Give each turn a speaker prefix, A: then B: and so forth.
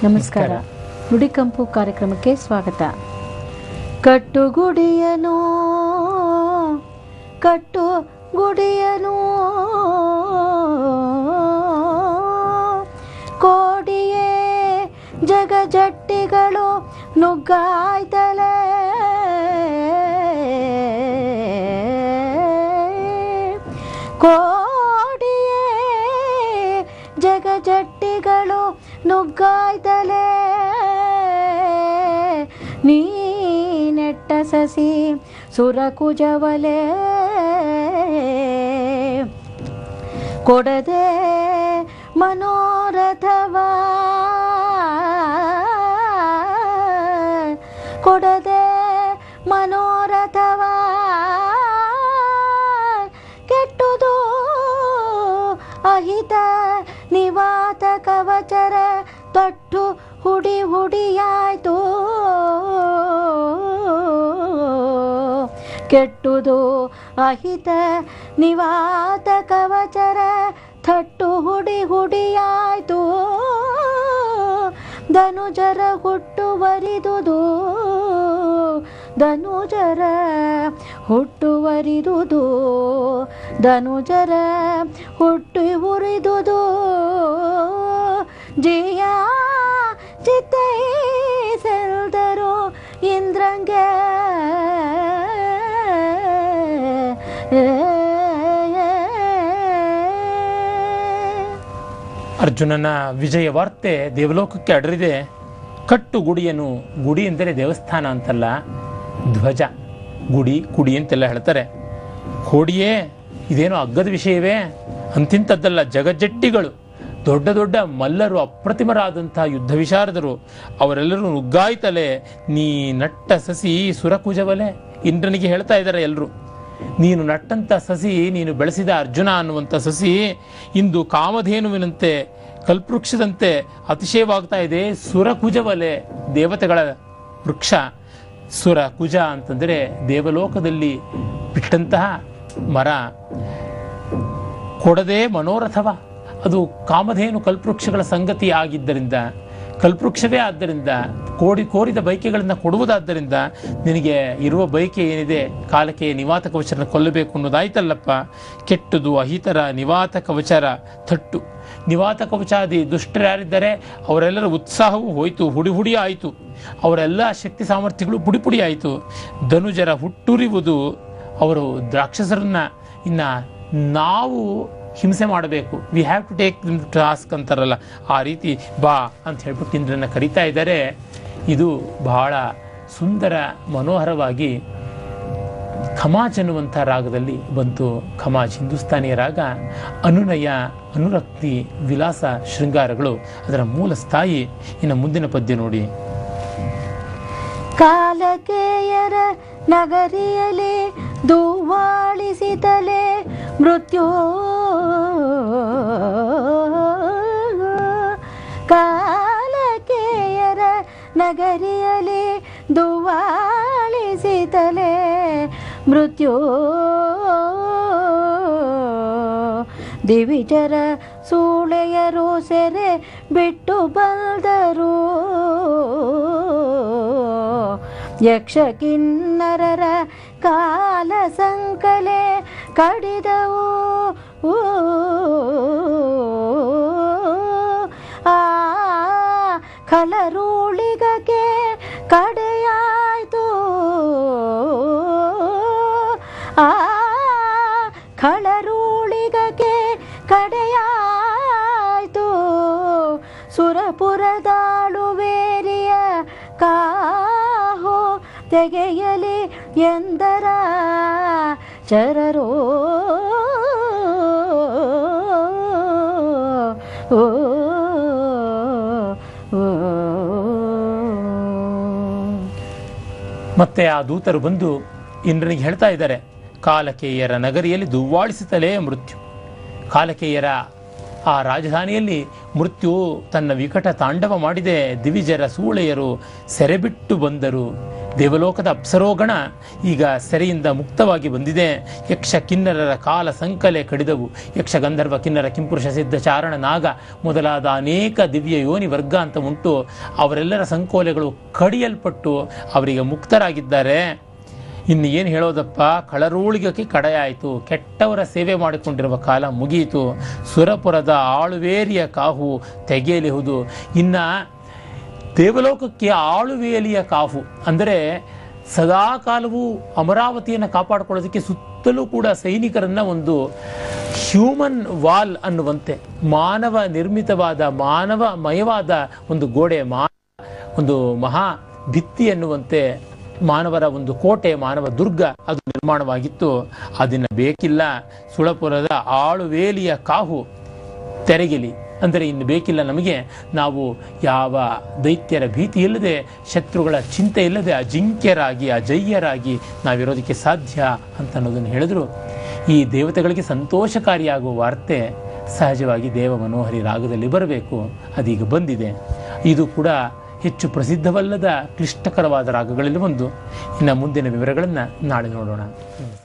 A: ನಮಸ್ಕಾರ ನುಡಿಕಂಪು ಕಾರ್ಯಕ್ರಮಕ್ಕೆ ಸ್ವಾಗತ ಕಟ್ಟುಗುಡಿಯನು ಕಟ್ಟು ಗುಡಿಯನು ಕೋಡಿಯೇ ಜಗಜಟ್ಟಿಗಳು ನುಗ್ಗಾಯ್ತಲೇ ಕೋಡಿಯೇ ಜಗಜಟ್ಟಿಗಳು ನುಗ್ಗಾಯ್ತಲೇ ನೀ ನೆಟ್ಟ ಸಸಿ ಸುರಕುಜವಲೆ ಕೊಡದೆ ಮನೋರಥವ ಕೊಡದೆ ಮನೋರಥವ ಕೆಟ್ಟುದು ಅಹಿತ ನಿವಾತ ಕವಚರ ತೊಟ್ಟು ಹುಡಿ ಹುಡಿಯಾಯ್ತು ಕೆಟ್ಟುದು ಅಹಿತ ನಿವಾತ ಕವಚರ ಥಟ್ಟು ಹುಡಿ ಹುಡಿಯಾಯ್ತು ಧನುಜರ ಹುಟ್ಟುವರಿದುದು ಧನುಜರ ಹುಟ್ಟುವರಿದುದು ಧನುಜರ ಹುಟ್ಟು ಉರಿದುದು ಜಿಯ ಚಿತ್ತೈಸೆಲ್ದರು ಇಂದ್ರಂಗೆ
B: ಅರ್ಜುನನ ವಿಜಯ ವಾರ್ತೆ ದೇವಲೋಕಕ್ಕೆ ಅಡರಿದೆ ಕಟ್ಟು ಗುಡಿಯನ್ನು ಗುಡಿ ಎಂದರೆ ದೇವಸ್ಥಾನ ಅಂತಲ್ಲ ಧ್ವಜ ಗುಡಿ ಕುಡಿ ಅಂತೆಲ್ಲ ಹೇಳ್ತಾರೆ ಕೋಡಿಯೇ ಇದೇನೋ ಅಗ್ಗದ ವಿಷಯವೇ ಅಂತಿಂಥದ್ದಲ್ಲ ಜಗಜ್ಜಟ್ಟಿಗಳು ದೊಡ್ಡ ದೊಡ್ಡ ಮಲ್ಲರು ಅಪ್ರತಿಮರಾದಂತಹ ಯುದ್ಧ ವಿಶಾರದರು ಅವರೆಲ್ಲರೂ ನುಗ್ಗಾಯ್ತಲೆ ನೀ ನಟ್ಟ ಸಸಿ ಸುರಕುಜವಲೆ ಇಂದ್ರನಿಗೆ ಹೇಳ್ತಾ ಇದ್ದಾರೆ ಎಲ್ಲರೂ ನೀನು ನಟ್ಟಂತ ಸಸಿ ನೀನು ಬೆಳೆಸಿದ ಅರ್ಜುನ ಅನ್ನುವಂಥ ಸಸಿ ಇಂದು ಕಾಮಧೇನುವಿನಂತೆ ಕಲ್ಪವೃಕ್ಷದಂತೆ ಅತಿಶಯವಾಗ್ತಾ ಇದೆ ಸುರಕುಜವಲೆ ದೇವತೆಗಳ ವೃಕ್ಷ ಸುರ ಕುಜ ಅಂತಂದರೆ ದೇವಲೋಕದಲ್ಲಿ ಬಿಟ್ಟಂತಹ ಮರ ಕೊಡದೆ ಮನೋರಥವ ಅದು ಕಾಮಧೇನು ಕಲ್ಪವೃಕ್ಷಗಳ ಸಂಗತಿ ಆಗಿದ್ದರಿಂದ ಕಲ್ಪವೃಕ್ಷವೇ ಆದ್ದರಿಂದ ಕೋಡಿ ಕೋರಿದ ಬೈಕೆಗಳನ್ನು ಕೊಡುವುದಾದ್ದರಿಂದ ನಿನಗೆ ಇರುವ ಬೈಕೆ ಏನಿದೆ ಕಾಲಕ್ಕೆ ನಿವಾತ ಕವಚರನ ಕೊಲ್ಲಬೇಕು ಅನ್ನೋದಾಯ್ತಲ್ಲಪ್ಪ ಕೆಟ್ಟದು ಅಹಿತರ ನಿವಾತ ಕವಚರ ತಟ್ಟು ನಿವಾತ ಕವಚಾದಿ ದುಷ್ಟರು ಯಾರಿದ್ದಾರೆ ಅವರೆಲ್ಲರ ಉತ್ಸಾಹವೂ ಹೋಯಿತು ಹುಡಿ ಹುಡಿ ಆಯಿತು ಅವರೆಲ್ಲ ಶಕ್ತಿ ಸಾಮರ್ಥ್ಯಗಳು ಪುಡಿ ಪುಡಿ ಆಯಿತು ಧನುಜರ ಹುಟ್ಟುರಿವುದು ಅವರು ರಾಕ್ಷಸರನ್ನ ಇನ್ನ ನಾವು ಹಿಂಸೆ ಮಾಡಬೇಕು we have to take task ಅಂತಾರಲ್ಲ ಆ ರೀತಿ ಬಾ ಅಂತ ಹೇಳ್ಬಿಟ್ಟು ಇಂದ್ರನ ಕರೀತಾ ಇದ್ದಾರೆ ಇದು ಬಹಳ ಸುಂದರ ಮನೋಹರವಾಗಿ ಖಮಾಜ್ ಅನ್ನುವಂಥ ರಾಗದಲ್ಲಿ ಬಂತು ಖಮಾಜ್ ಹಿಂದೂಸ್ತಾನಿಯ ರಾಗ ಅನುನಯ ಅನುರಕ್ತಿ ವಿಲಾಸ ಶೃಂಗಾರಗಳು ಅದರ ಮೂಲ ಸ್ಥಾಯಿ ಇನ್ನು ಮುಂದಿನ ಪದ್ಯ ನೋಡಿ
A: ಕಾಲಕೇಯರ ನಗರಿಯಲಿ ದೂವಾಳಿಸಿತಲೆ ಮೃತ್ಯು ಕಾಲಕೇಯರ ನಗರಿಯಲಿ ದುವಾಳಿಸಿತಲೆ ಮೃತ್ಯು ದಿವಿಜರ ಸೂಳೆಯರು ಸೆರೆ ಬಿಟ್ಟು ಬಂದರು ಯಕ್ಷ ಕಿನ್ನರರ ಕಾಲ ಸಂಕಲೆ ಕಡಿದವು ಆ ಕಲರೂಳಿಗಕ್ಕೆ ಕಡೆಯಾಯ್ತು ಆ ಖಳರೂಳಿಗಕ್ಕೆ ಕಡೆಯಾಯ್ತು ಸುರಪುರದಾಳುವೇರಿಯ ಕಾಹೋ ತೆಗೆಯಲಿ ಎಂದರ ಚರರೋ ಓ
B: ಮತ್ತೆ ಆ ದೂತರು ಬಂದು ಇಂದ್ರನಿಗೆ ಹೇಳ್ತಾ ಇದ್ದಾರೆ ಕಾಲಕೇಯರ ನಗರಿಯಲ್ಲಿ ದುವ್ವಾಳಿಸುತ್ತಲೇ ಮೃತ್ಯು ಕಾಲಕೇಯರ ಆ ರಾಜಧಾನಿಯಲ್ಲಿ ಮೃತ್ಯು ತನ್ನ ವಿಕಟ ತಾಂಡವ ಮಾಡಿದೆ ದಿವಿಜರ ಸೂಳೆಯರು ಸೆರೆಬಿಟ್ಟು ಬಂದರು ದೇವಲೋಕದ ಅಪ್ಸರೋಗಣ ಈಗ ಸೆರೆಯಿಂದ ಮುಕ್ತವಾಗಿ ಬಂದಿದೆ ಯಕ್ಷ ಕಿನ್ನರರ ಕಾಲ ಸಂಕಲೆ ಕಡಿದವು ಯಕ್ಷ ಗಂಧರ್ವ ಕಿನ್ನರ ಕಿಂಪುರುಷ ಸಿದ್ಧ ಚಾರಣ ನಾಗ ಮೊದಲಾದ ಅನೇಕ ದಿವ್ಯ ಯೋನಿ ವರ್ಗ ಅಂತ ಉಂಟು ಅವರೆಲ್ಲರ ಸಂಕೋಲೆಗಳು ಕಡಿಯಲ್ಪಟ್ಟು ಅವರಿಗೆ ಮುಕ್ತರಾಗಿದ್ದಾರೆ ಇನ್ನು ಏನು ಹೇಳೋದಪ್ಪ ಕಳರೂಳಿಗಕ್ಕೆ ಕಡೆಯಾಯಿತು ಕೆಟ್ಟವರ ಸೇವೆ ಮಾಡಿಕೊಂಡಿರುವ ಕಾಲ ಮುಗಿಯಿತು ಸುರಪುರದ ಆಳುವೇರಿಯ ಕಾಹು ತೆಗೆಯಲಿಹುದು ಇನ್ನು ದೇವಲೋಕಕ್ಕೆ ಆಳುವೇಲಿಯ ಕಾಫು ಅಂದರೆ ಸದಾಕಾಲವೂ ಅಮರಾವತಿಯನ್ನು ಕಾಪಾಡಿಕೊಳ್ಳೋದಕ್ಕೆ ಸುತ್ತಲೂ ಕೂಡ ಸೈನಿಕರನ್ನ ಒಂದು ಹ್ಯೂಮನ್ ವಾಲ್ ಅನ್ನುವಂತೆ ಮಾನವ ನಿರ್ಮಿತವಾದ ಮಾನವಮಯವಾದ ಒಂದು ಗೋಡೆ ಮಾ ಒಂದು ಮಹಾ ಭಿತ್ತಿ ಎನ್ನುವಂತೆ ಮಾನವರ ಒಂದು ಕೋಟೆ ಮಾನವ ದುರ್ಗ ಅದು ನಿರ್ಮಾಣವಾಗಿತ್ತು ಅದನ್ನು ಬೇಕಿಲ್ಲ ಸುಳಪುರದ ಆಳುವೇಲಿಯ ಕಾಹು ತೆರೆಗಿಲಿ ಅಂದರೆ ಇನ್ನು ಬೇಕಿಲ್ಲ ನಮಗೆ ನಾವು ಯಾವ ದೈತ್ಯರ ಭೀತಿ ಇಲ್ಲದೆ ಶತ್ರುಗಳ ಚಿಂತೆ ಇಲ್ಲದೆ ಅಜಿಂಕ್ಯರಾಗಿ ಅಜಯ್ಯರಾಗಿ ನಾವಿರೋದಕ್ಕೆ ಸಾಧ್ಯ ಅಂತ ಅನ್ನೋದನ್ನು ಹೇಳಿದ್ರು ಈ ದೇವತೆಗಳಿಗೆ ಸಂತೋಷಕಾರಿಯಾಗುವ ವಾರ್ತೆ ಸಹಜವಾಗಿ ದೇವ ಮನೋಹರಿ ರಾಗದಲ್ಲಿ ಬರಬೇಕು ಅದೀಗ ಬಂದಿದೆ ಇದು ಕೂಡ ಹೆಚ್ಚು ಪ್ರಸಿದ್ಧವಲ್ಲದ ಕ್ಲಿಷ್ಟಕರವಾದ ರಾಗಗಳಲ್ಲಿ ಒಂದು ಇನ್ನು ಮುಂದಿನ ವಿವರಗಳನ್ನು ನಾಳೆ ನೋಡೋಣ